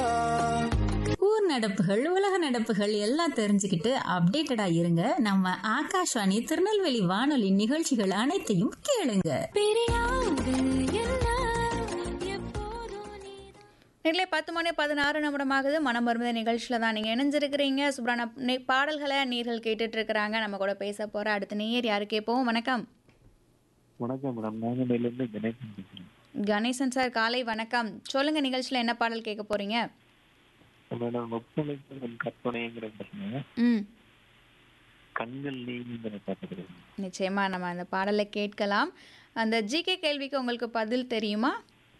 ஊர் நடப்புகள் உலக நடப்புகள் எல்லாம் தெரிஞ்சுக்கிட்டு அப்டேட்டடா இருங்க நம்ம ஆகாஷ்வாணி திருநெல்வேலி வானொலி நிகழ்ச்சிகள் அனைத்தையும் கேளுங்க நெல்லை பத்து மணி பதினாறு நிமிடமாகுது மனம் மருந்த நிகழ்ச்சியில் தான் நீங்கள் இணைஞ்சிருக்கிறீங்க சுப்ரான நெ- பாடல்களை நீர்கள் கேட்டுட்டு இருக்கிறாங்க நம்ம கூட பேச போகிற அடுத்த நேயர் யாரு கேட்போம் வணக்கம் வணக்கம் மேடம் நாங்கநேரிலிருந்து கணேசன் பேசுறேன் கணேசன் சார் காலை வணக்கம் சொல்லுங்க நிகழ்ச்சியில் என்ன பாடல் கேட்க போறீங்க மேடம் ஒப்பனைக்கு உன் கற்பனைங்கிற பாருங்க ம் கண்கள் நீங்கிற பாட்டு நிச்சயமா நம்ம அந்த பாடலை கேட்கலாம் அந்த ஜிகே கேள்விக்கு உங்களுக்கு பதில் தெரியுமா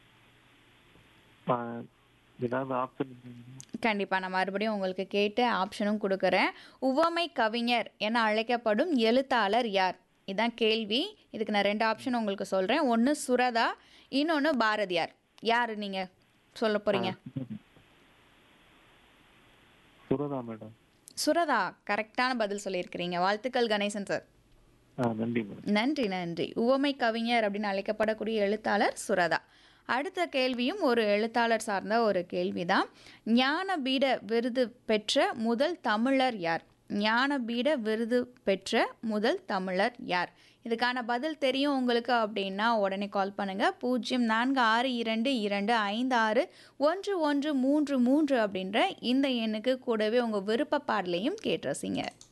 ஏதாவது ஆப்ஷன் கண்டிப்பா நான் மறுபடியும் உங்களுக்கு கேட்டு ஆப்ஷனும் கொடுக்குறேன் உவமை கவிஞர் என அழைக்கப்படும் எழுத்தாளர் யார் இதான் கேள்வி இதுக்கு நான் ரெண்டு ஆப்ஷன் உங்களுக்கு சொல்றேன் ஒன்று சுரதா இன்னொன்று பாரதியார் யார் நீங்க சொல்ல போறீங்க சுரதா மேடம் சுரதா கரெக்டான பதில் சொல்லியிருக்கிறீங்க வாழ்த்துக்கள் கணேசன் சார் ஆ நன்றி மேடம் நன்றி நன்றி உவமை கவிஞர் அப்படின்னு அழைக்கப்படக்கூடிய எழுத்தாளர் சுரதா அடுத்த கேள்வியும் ஒரு எழுத்தாளர் சார்ந்த ஒரு கேள்விதான் ஞானபீட விருது பெற்ற முதல் தமிழர் யார் ஞானபீட விருது பெற்ற முதல் தமிழர் யார் இதுக்கான பதில் தெரியும் உங்களுக்கு அப்படின்னா உடனே கால் பண்ணுங்க பூஜ்ஜியம் நான்கு ஆறு இரண்டு இரண்டு ஐந்து ஆறு ஒன்று ஒன்று மூன்று மூன்று அப்படின்ற இந்த எண்ணுக்கு கூடவே உங்கள் விருப்ப பாடலையும் கேட்டு ரசிங்க